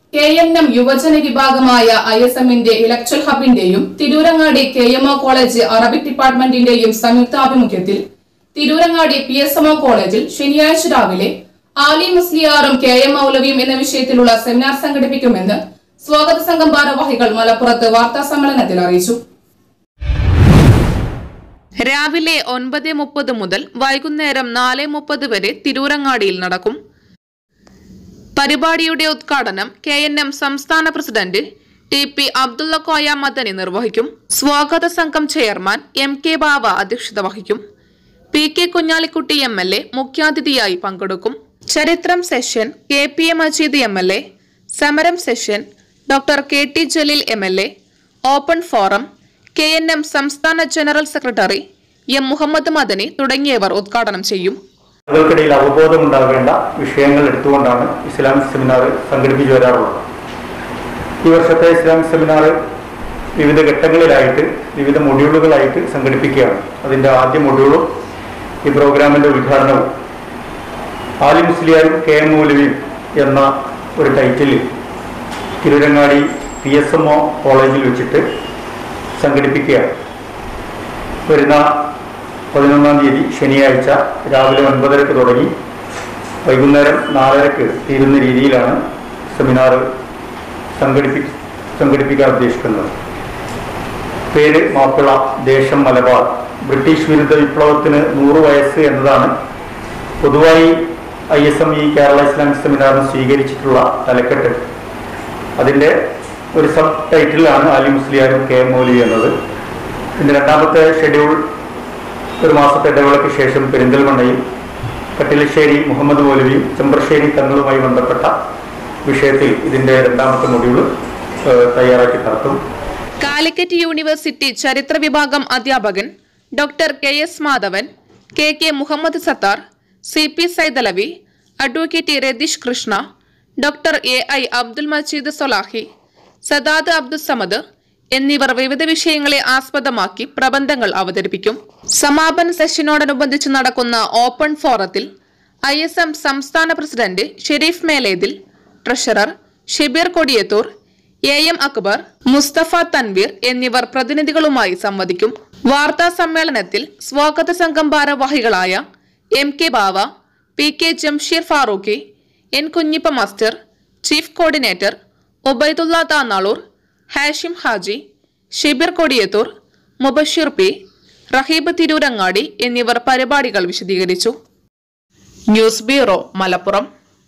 K N M യുവജന വിഭാഗമായ I S എമ്മിന്റെ ഇലക്ട്രൽ ഹബിന്റെയും Tirurangadi K M O college Arabic ഡിപ്പാർട്ട്മെന്റിന്റെയും സംയുക്താഭിമുഖ്യത്തിൽ Tirurangadi P S M O കോളേജിൽ ശനിയാഴ്ച രാവിലെ ആലി മുസ്ലിയാറും കെ എം മൗലവിയും എന്ന വിഷയത്തിലുള്ള സെമിനാർ സംഘടിപ്പിക്കുമെന്ന് സ്വാഗത സംഘം ഭാരവാഹികൾ മലപ്പുറത്ത് വാർത്താ സമ്മേളനത്തിൽ അറിയിച്ചു രാവിലെ ഒൻപത് മുപ്പത് മുതൽ വൈകുന്നേരം നാല് മുപ്പത് വരെ തിരൂരങ്ങാടിയിൽ നടക്കും പരിപാടിയുടെ ഉദ്ഘാടനം കെ എൻ എം സംസ്ഥാന president T P Abdulla Koya Madani നിർവഹിക്കും സ്വാഗത സംഘം ചെയർമാൻ എം കെ ബാവ അധ്യക്ഷത വഹിക്കും P K Kunhalikutty M L A മുഖ്യാതിഥിയായി പങ്കെടുക്കും ചരിത്രം session K P A Majeed M L A സമരം session doctor K T Jaleel M L A open forum K N M സംസ്ഥാന general secretary M Muhammad Madani തുടങ്ങിയവർ ഉദ്ഘാടനം ചെയ്യും ആളുകൾക്കിടയിൽ അവബോധമുണ്ടാകേണ്ട വിഷയങ്ങൾ എടുത്തുകൊണ്ടാണ് ഇസ്ലാമിക് സെമിനാർ സംഘടിപ്പിച്ചു വരാറുള്ളത് ഈ വർഷത്തെ ഇസ്ലാമിക് സെമിനാർ വിവിധ ഘട്ടങ്ങളിലായിട്ട് വിവിധ മൊഡ്യൂളുകളായിട്ട് സംഘടിപ്പിക്കുകയാണ് അതിൻ്റെ ആദ്യ മൊഡ്യൂളും ഈ പ്രോഗ്രാമിൻ്റെ ഉദ്ഘാടനവും ആലി മുസ്ലിയാരും കെ എം മൗലവിയും എന്ന ഒരു ടൈറ്റിലിൽ Tirurangadi P S M O കോളേജിൽ വെച്ചിട്ട് സംഘടിപ്പിക്കുകയാണ് വരുന്ന പതിനൊന്നാം തീയതി ശനിയാഴ്ച രാവിലെ ഒൻപതരക്ക് തുടങ്ങി വൈകുന്നേരം നാലരക്ക് തീരുന്ന രീതിയിലാണ് സെമിനാർ സംഘടിപ്പി സംഘടിപ്പിക്കാൻ ഉദ്ദേശിക്കുന്നത് പേര് മാപ്പിള ദേശം മലബാർ ബ്രിട്ടീഷ് വിരുദ്ധ വിപ്ലവത്തിന് നൂറ് വയസ്സ് എന്നതാണ് പൊതുവായി I S M E Kerala Islamic സെമിനാറിന് സ്വീകരിച്ചിട്ടുള്ള തലക്കെട്ട് അതിൻ്റെ ഒരു സബ് ടൈറ്റിലാണ് അലി മുസ്ലിയാരും കെ എം മൗലവി എന്നത് പിന്നെ രണ്ടാമത്തെ ഷെഡ്യൂൾ ഒരു മാസത്തെ ഇടവേളയ്ക്ക് ശേഷം പെരിന്തൽമണ്ണയിൽ കട്ടിലശ്ശേരി മുഹമ്മദ് മൗലവിയും ചെമ്പ്രശ്ശേരി തങ്ങളുമായി ബന്ധപ്പെട്ട വിഷയത്തിൽ ഇതിൻ്റെ രണ്ടാമത്തെ മൊഡ്യൂൾ തയ്യാറാക്കി നടത്തും കാലിക്കറ്റ് യൂണിവേഴ്സിറ്റി ചരിത്ര വിഭാഗം അധ്യാപകൻ doctor K S Madhavan K K Muhammad Sathar C P Saidalavi advocate Ratheesh Krishna doctor A I Abdul Majeed Solahi Sadad Abdul Samad എന്നിവർ വിവിധ വിഷയങ്ങളെ ആസ്പദമാക്കി പ്രബന്ധങ്ങൾ അവതരിപ്പിക്കും സമാപന സെഷനോടനുബന്ധിച്ച് നടക്കുന്ന ഓപ്പൺ ഫോറത്തിൽ ഐ എസ് എം സംസ്ഥാന president Shareef Melethil treasurer Shebeer Kodiyathur A M Akbar Musthafa Thanveer എന്നിവർ പ്രതിനിധികളുമായി സംവദിക്കും വാർത്താ സമ്മേളനത്തിൽ സ്വാഗത സംഘം ഭാരവാഹികളായ M K Bava P K Jamsheer Farooqi N Kunhippa master chief coordinator Obaidulla Thannalur Hashim Haji Shibir Kodiyathur Mubasheer P Raheeb Tirurangadi എന്നിവർ പരിപാടികൾ വിശദീകരിച്ചു ന്യൂസ് ബ്യൂറോ മലപ്പുറം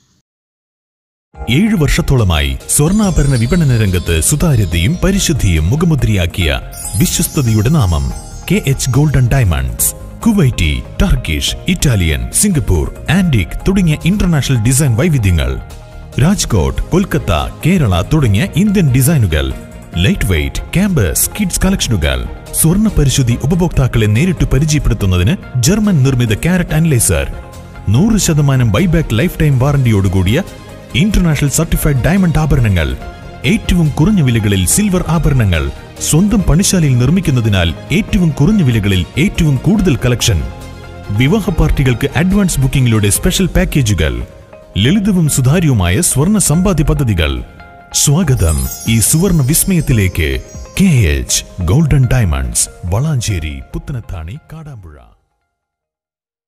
ഏഴു വർഷത്തോളമായി സ്വർണ്ണാഭരണ വിപണന രംഗത്ത് സുതാര്യതയും പരിശുദ്ധിയും മുഖമുദ്രയാക്കിയ വിശ്വസ്തയുടെ നാമം K H golden diamonds Kuwaiti Turkish Italian Singapore antique തുടങ്ങിയ ഇന്റർനാഷണൽ ഡിസൈൻ വൈവിധ്യങ്ങൾ രാജ്കോട്ട് കൊൽക്കത്ത കേരള തുടങ്ങിയ ഇന്ത്യൻ ഡിസൈനുകൾ ലൈറ്റ് വെയ്റ്റ് ക്യാമ്പസ് കിഡ്സ് കളക്ഷനുകൾ സ്വർണ്ണ പരിശുദ്ധി ഉപഭോക്താക്കളെ നേരിട്ട് പരിചയപ്പെടുത്തുന്നതിന് ജർമ്മൻ നിർമ്മിത കാരറ്റ് അനലൈസർ നൂറ് ശതമാനം ബൈബാക്ക് ലൈഫ് ടൈം വാറന്റിയോടുകൂടിയ ഇന്റർനാഷണൽ സർട്ടിഫൈഡ് ഡയമണ്ട് ആഭരണങ്ങൾ ഏറ്റവും കുറഞ്ഞ വിലകളിൽ സിൽവർ ആഭരണങ്ങൾ സ്വന്തം പണിശാലയിൽ നിർമ്മിക്കുന്നതിനാൽ ഏറ്റവും കുറഞ്ഞ വിലകളിൽ ഏറ്റവും കൂടുതൽ കളക്ഷൻ വിവാഹ പാർട്ടികൾക്ക് അഡ്വാൻസ് ബുക്കിംഗിലൂടെ സ്പെഷ്യൽ പാക്കേജുകൾ ലളിതവും സുതാര്യവുമായ സ്വർണ്ണ സമ്പാദ്യ പദ്ധതികൾ സ്വാഗതം ഈ സുവർണ വിസ്മയത്തിലേക്ക് K H golden diamonds Valanchery Puthanathani Kadampuzha